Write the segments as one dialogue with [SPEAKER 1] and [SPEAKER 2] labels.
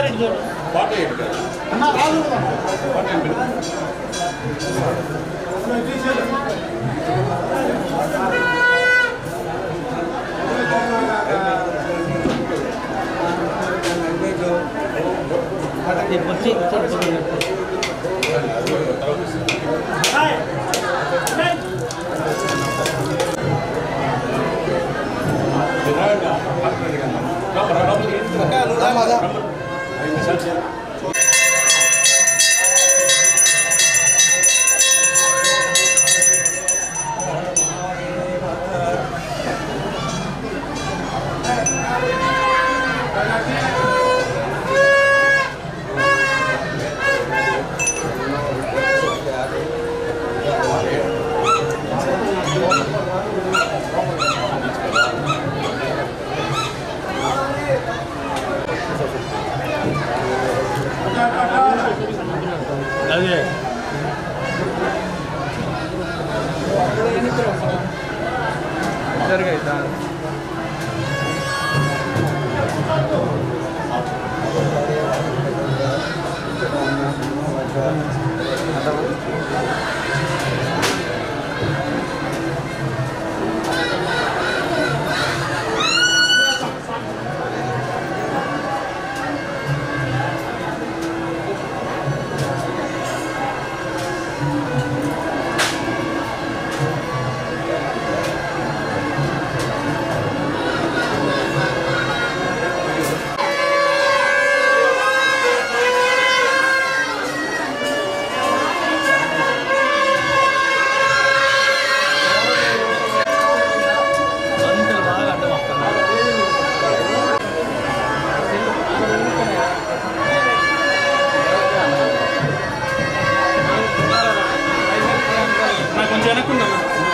[SPEAKER 1] అదే జరగైతా అంతా బాగా అడ్డం వస్తున్నారు నాకు కొంచెం వెనక్కున్నా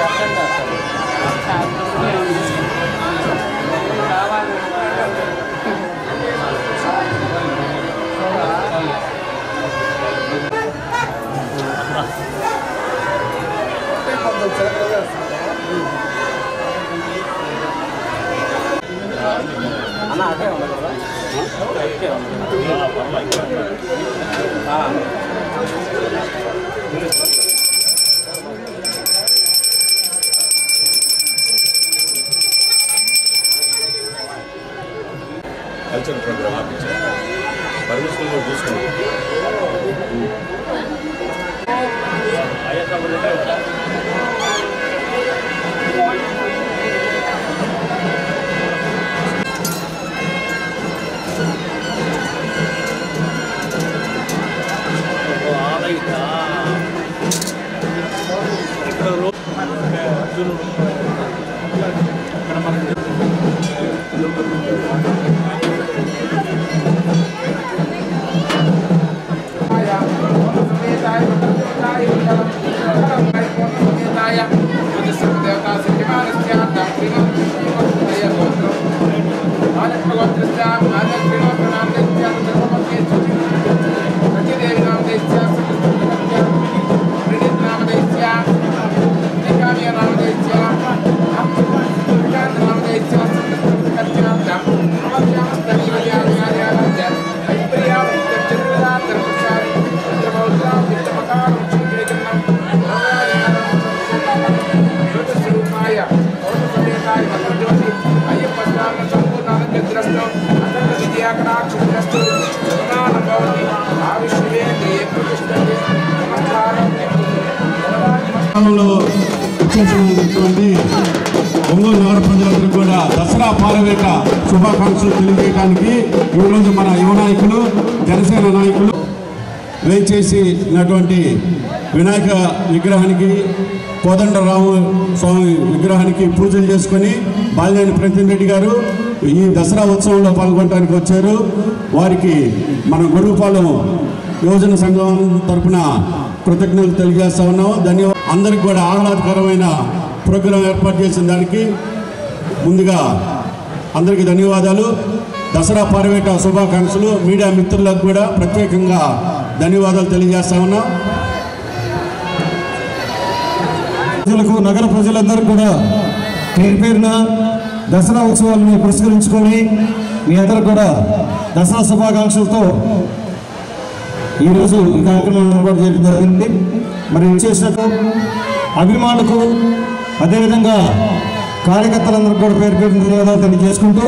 [SPEAKER 2] కల్చర్ ప్రోగ్రామ్ ఆపించారు పర్మిషన్ కూడా చూసుకున్నాం
[SPEAKER 1] ఆలయితా ఇక్కడ రో- అర్జునుడు ఇక్కడ మనకి
[SPEAKER 3] గ్రామంలో ఇచ్చేసినటువంటి ఒంగోలు నగర ప్రజలందరూ కూడా దసరా పారవేట శుభాకాంక్షలు తెలియజేయడానికి ఈరోజు మన యువ నాయకులు జనసేన నాయకులు వేచేసినటువంటి వినాయక విగ్రహానికి కోదండరాము స్వామి విగ్రహానికి పూజలు చేసుకొని బాలినేని ప్రతిన్ రెడ్డి గారు ఈ దసరా ఉత్సవంలో పాల్గొనడానికి వచ్చారు వారికి మన గురుపాలెం యువజన సంఘం తరపున కృతజ్ఞతలు తెలియజేస్తా ఉన్నాం ధన్యవాదాలు అందరికి కూడా ఆహ్లాదకరమైన ప్రోగ్రాం ఏర్పాటు చేసిన దానికి ముందుగా అందరికీ ధన్యవాదాలు దసరా పార్వేట శుభాకాంక్షలు మీడియా మిత్రులకు కూడా ప్రత్యేకంగా ధన్యవాదాలు తెలియజేస్తా ఉన్నాం ప్రజలకు నగర ప్రజలందరూ కూడా పేరు పేరున
[SPEAKER 4] దసరా ఉత్సవాలను పురస్కరించుకొని మీ అందరూ కూడా దసరా శుభాకాంక్షలతో ఈరోజు ఈ కార్యక్రమం ఏర్పాటు చేయడం జరిగింది మరి చేసినట్టు అభిమానులకు అదేవిధంగా కార్యకర్తలందరూ కూడా పేరు పేరు ధన్యవాదాలు తెలియజేసుకుంటూ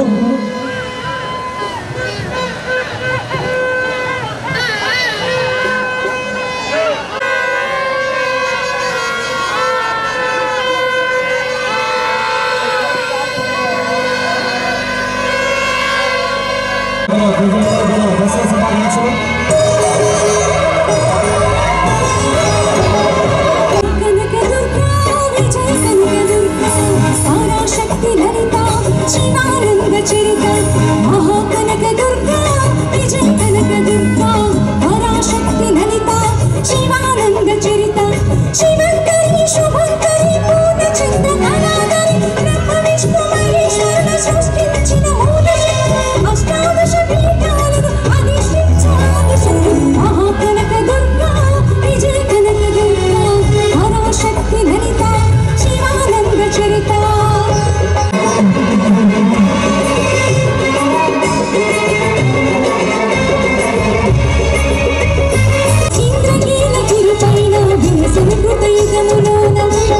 [SPEAKER 4] దసరా శుభాకాంక్షలు
[SPEAKER 5] కనకదుర్గా విజయ కనకదుర్గా పరాశక్తి లలిత శివానంద చరిత మహాకనకదుర్గా విజయ కనకదుర్గా పరాశక్తి లలిత శివానంద చరిత శివంకరి శుభంకరి పూర్ణ చంద్ర కళాధరి బ్రహ్మ విష్ణు మహేశ్వరుల సృష్టించిన మూల అష్టాదశ పీఠాలను అధిష్ఠించాది శక్తి మహాకనక దుర్గా విజయ కనక దుర్గా పరాశక్తి లలిత శివానంద చరిత ఇంద్రకీల చిరుపైన విలసిన కృతయుగములోన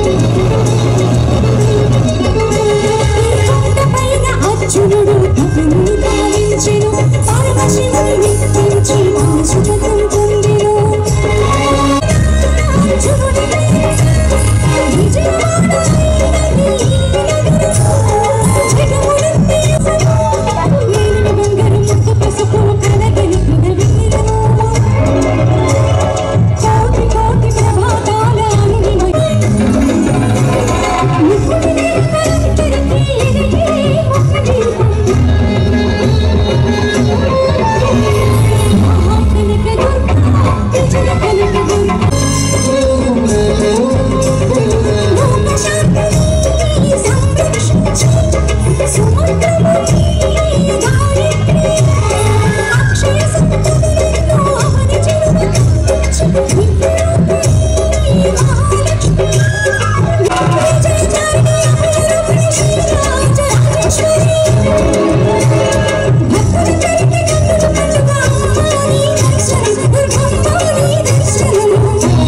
[SPEAKER 5] పైన అర్జునుడు తపనుని పాలించెను పరమశివుని మెప్పించి సుఖం పొందెను అర్జునుడి విజయవాడైనది జగమునందే ఏలిన బంగారు ముద్దు పసుపును కడగలిపిన వీరను కోటి కోటి ప్రభాతాల అనునిమయ ముక్కుని నిరంతరం తిరిగి ఒక్కటి మహాకనక దుర్గా విజయ కనక దుర్గా లోకశాంతిని సంరక్షించి సుమంత్రముని గాయత్రి అక్షయ సంపదలను అవని చిరునవ్వించి విద్యార్థి మహాలక్ష్మి విజయ చారిణి అభయరూపిణి శ్రీరాజరాజేశ్వరి భక్తుల చరిత్ర గంతులు కట్టుగా అమ్మవారి దర్శనం దుర్గమ్మవారి దర్శనం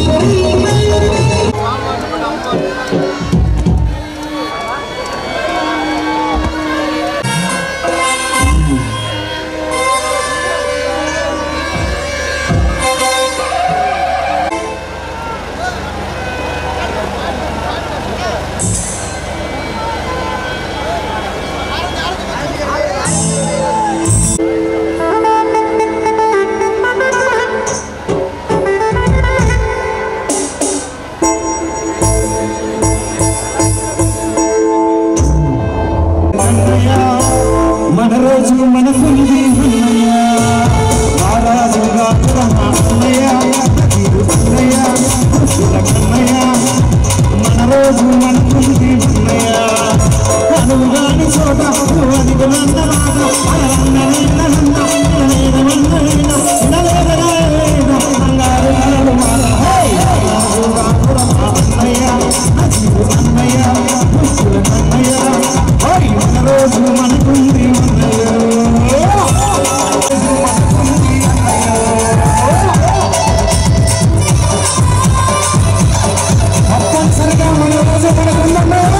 [SPEAKER 4] అన్నయ్య మన రోజు మనకుంది అన్నయ్య మహారాజుగా అన్నయ్య తీరు అన్నయ్య భక్తుల కన్నయ్య మన రోజు మనకుంది అన్నయ్య అనుగాని చోట అది నందనాథ అన్ననన్న నేనమన్నైన నలేదలేద బంగారు నలలు మాల హే రాజుగా అన్నయ్య తీరు అన్నయ్య భక్తుల కన్నయ్య హరి మన రోజు మనకుంది అన్నయ్య తప్పనిసరిగా మన రోజు మనకుందన్నయ్య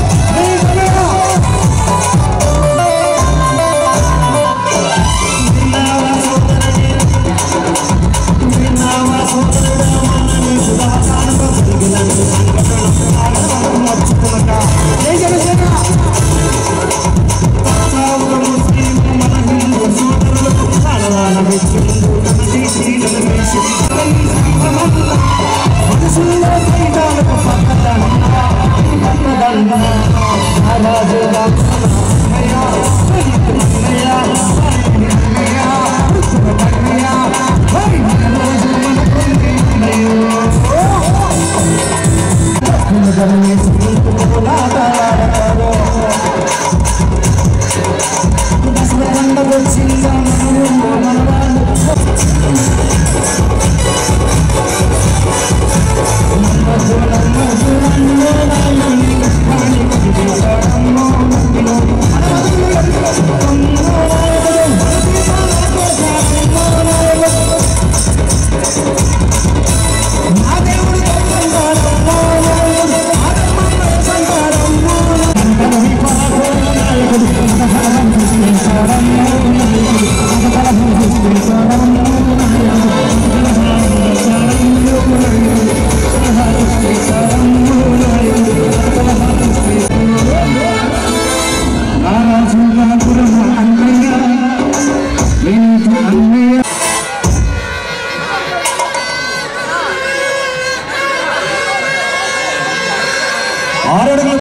[SPEAKER 4] జై జనసేన మనవాళ్ళు ఆరు అడుగుల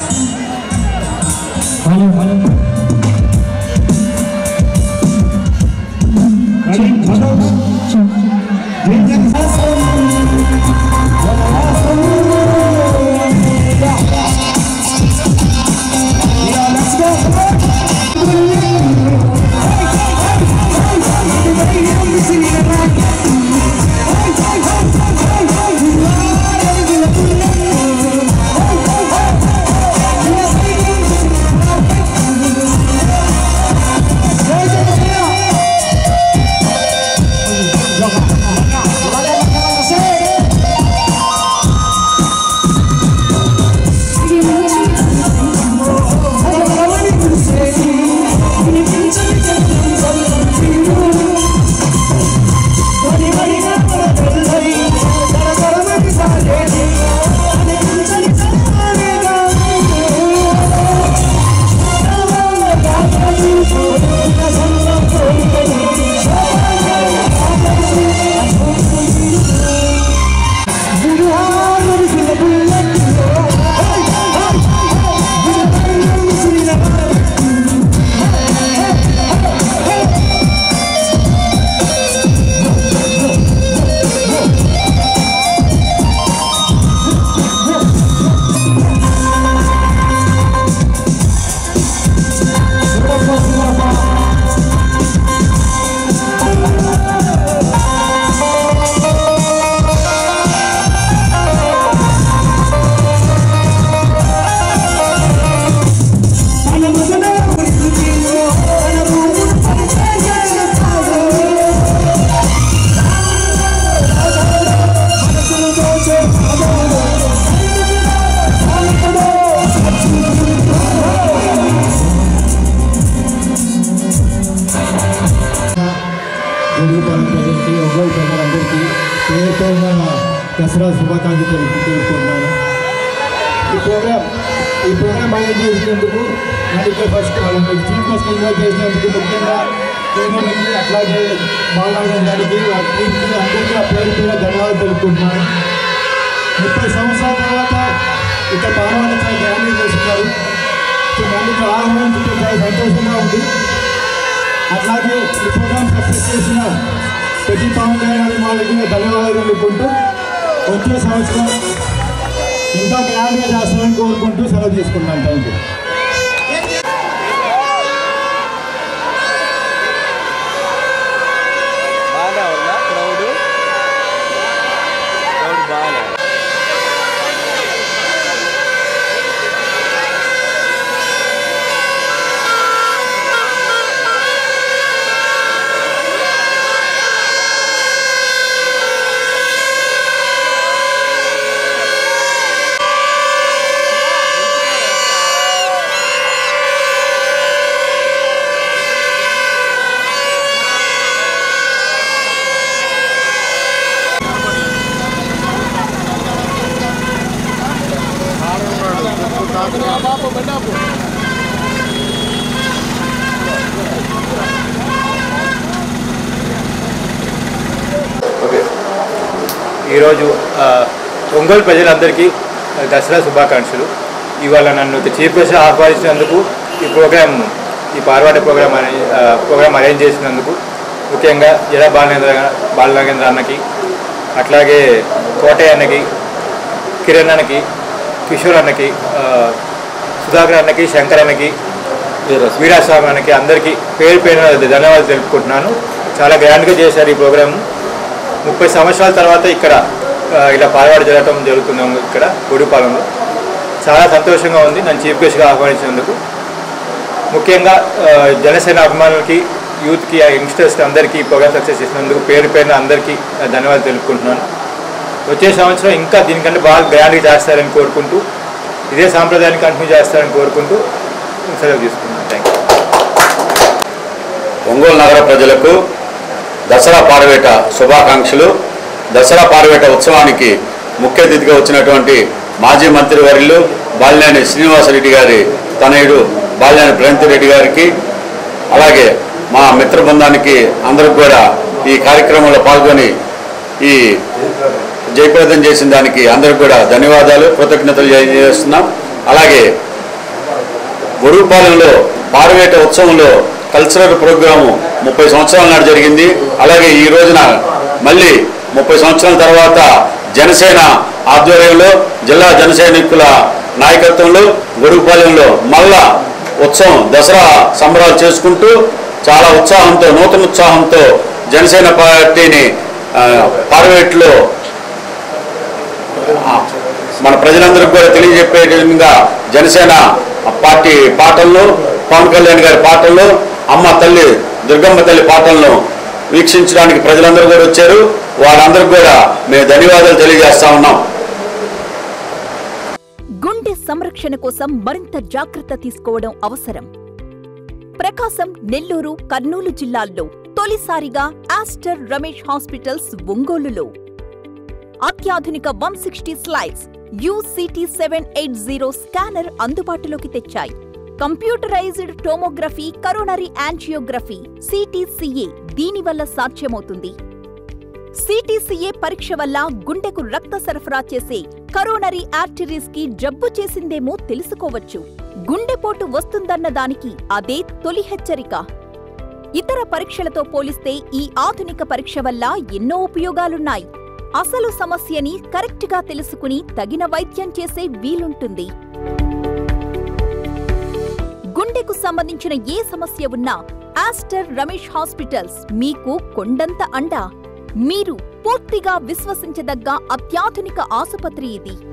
[SPEAKER 6] గుడిపాలెం ప్రజలకి ఒంగోలు ప్రజలందరికీ పేరు పేరున దసరా శుభాకాంక్షలు తెలుపు తెలుపుకుంటున్నాను ఈ ప్రోగ్రామ్ ఈ ప్రోగ్రామ్ మేనేజ్ చేసినందుకు నేను ఇక్కడ ఫస్ట్ వాళ్ళకి చీఫ్ గెస్ట్ ఇన్వైట్ చేసినందుకు ముఖ్యంగా కేంద్రానికి అట్లాగే బాలనాగం గారికి ఆ టీంకి అందరికీ ఆ పేరు పేరు ధన్యవాదాలు తెలుపుకుంటున్నాను ముప్పై సంవత్సరాల తర్వాత ఇక్కడ పాల్గొని చాలా గ్రాండ్గా చేస్తున్నారు సో నన్ను ఇక్కడ ఆహ్వానించడం చాలా సంతోషంగా ఉంది అట్లాగే ఈ ప్రోగ్రామ్ సక్సెస్ చేసిన ప్రతి పవన్ కళ్యాణ్ వాళ్ళకి ధన్యవాదాలు తెలుపుకుంటూ వచ్చే సంవత్సరం ఇంకా గ్రాండ్గా చేస్తామని కోరుకుంటూ సెలవు తీసుకున్నాను థ్యాంక్ యూ
[SPEAKER 1] బాగా ఉందా క్రౌడ్ క్రౌడ్ బాగా
[SPEAKER 7] ఓకే ఈరోజు ఆ, ఒంగోలు ప్రజలందరికీ దసరా శుభాకాంక్షలు ఇవాళ నన్ను చీఫ్ గెస్ట్ ఆహ్వానించినందుకు ఈ ప్రోగ్రామ్ ఈ పార్వాడ ప్రోగ్రామ్ అనే ఆ, ప్రోగ్రామ్ అరేంజ్ చేసినందుకు ముఖ్యంగా జడ బాలనేంద్ర బాలనాగేంద్ర అన్నకి అట్లాగే కోటయ్య అన్నకి కిరణ్ అన్నకి కిషోర్ అన్నకి ఆ, సుధాకర్ అన్నకి శంకర్ అన్నకి వీరాస్వామి అన్నకి అందరికీ పేరు పేరున ధన్యవాదాలు తెలుపుకుంటున్నాను చాలా గ్రాండ్గా చేశారు ఈ ప్రోగ్రాము ముప్పై సంవత్సరాల తర్వాత ఇక్కడ ఆ, ఇలా పాల్వాడు జరగటం జరుగుతుంది ఇక్కడ గుడిపాలెంలో చాలా సంతోషంగా ఉంది నన్ను చీఫ్ గెస్ట్గా ఆహ్వానించినందుకు ముఖ్యంగా ఆ, జనసేన అభిమానులకి యూత్కి ఆ యంగ్స్టర్స్కి అందరికీ ఈ ప్రోగ్రామ్ సక్సెస్ చేసినందుకు పేరు పేరున అందరికీ ఆ, ధన్యవాదాలు తెలుపుకుంటున్నాను వచ్చే సంవత్సరం ఇంకా దీనికంటే బాగా గ్రాండ్గా చేస్తారని కోరుకుంటూ ఇదే సాంప్రదాయాన్ని కంటిన్యూ చేస్తారని కోరుకుంటూ సెలవు తీసుకున్నాను థ్యాంక్ యూ
[SPEAKER 2] ఒంగోలు నగర ప్రజలకు దసరా పారవేట శుభాకాంక్షలు దసరా పారవేట ఉత్సవానికి ముఖ్య అతిథిగా వచ్చినటువంటి మాజీ మంత్రి వర్యులు బాలినేని శ్రీనివాసరెడ్డి గారి తనయుడు బాలినేని ప్రేంతి రెడ్డి గారికి అలాగే మా మిత్ర బృందానికి అందరికి కూడా ఈ కార్యక్రమంలో పాల్గొని ఈ జయప్రదం చేసిన దానికి అందరికి కూడా ధన్యవాదాలు కృతజ్ఞతలు తెలియజేస్తున్నాం అలాగే గొడుగుపాలెంలో పారవేట ఉత్సవంలో కల్చరల్ ప్రోగ్రాము ముప్పై సంవత్సరాల నాడు జరిగింది అలాగే ఈ రోజున మళ్ళీ ముప్పై సంవత్సరాల తర్వాత జనసేన ఆధ్వర్యంలో జిల్లా జనసైనికుల నాయకత్వంలో గొడుగుపాలెంలో మళ్ళా ఉత్సవం దసరా సంబరాలు చేసుకుంటూ చాలా ఉత్సాహంతో నూతన ఉత్సాహంతో జనసేన పార్టీని ఆ, పార్లమెంట్లో ఆ, మన ప్రజలందరికీ కూడా తెలియజెప్పే విధంగా జనసేన పార్టీ పాటలను పవన్ కళ్యాణ్ గారి పాటలను అమ్మ తల్లి దుర్గమ్మ తల్లి పాటలను వీక్షించడానికి ప్రజలందరూ కూడా వచ్చారు వాళ్ళందరికీ కూడా మేము ధన్యవాదాలు తెలియజేస్తా ఉన్నాం
[SPEAKER 8] గుండె సంరక్షణ కోసం మరింత జాగ్రత్త తీసుకోవడం అవసరం ప్రకాశం నెల్లూరు కర్నూలు జిల్లాల్లో తొలిసారిగా ఆస్టర్ రమేష్ హాస్పిటల్స్ ఒంగోలులో అత్యాధునిక వన్ సిక్స్టీ స్లైడ్స్ యూసిటీ సెవెన్ ఎయిట్ జీరో స్కానర్ అందుబాటులోకి తెచ్చాయి computerised tomography coronary angiography CTCA దీనివల్ల సాధ్యమవుతుంది సిటీసీఏ పరీక్ష వల్ల గుండెకు రక్త సరఫరా చేసే కరోనరీ ఆర్టరీస్ కి జబ్బు చేసిందేమో తెలుసుకోవచ్చు గుండెపోటు వస్తుందన్న దానికి అదే తొలి హెచ్చరిక ఇతర పరీక్షలతో పోలిస్తే ఈ ఆధునిక పరీక్ష వల్ల ఎన్నో ఉపయోగాలున్నాయి అసలు సమస్యని కరెక్ట్గా తెలుసుకుని తగిన వైద్యం చేసే వీలుంటుంది గుండెకు సంబంధించిన ఏ సమస్య ఉన్నా ఆస్టర్ రమేష్ హాస్పిటల్స్ మీకు కొండంత అండ మీరు పూర్తిగా విశ్వసించదగ్గ అత్యాధునిక ఆసుపత్రి ఇది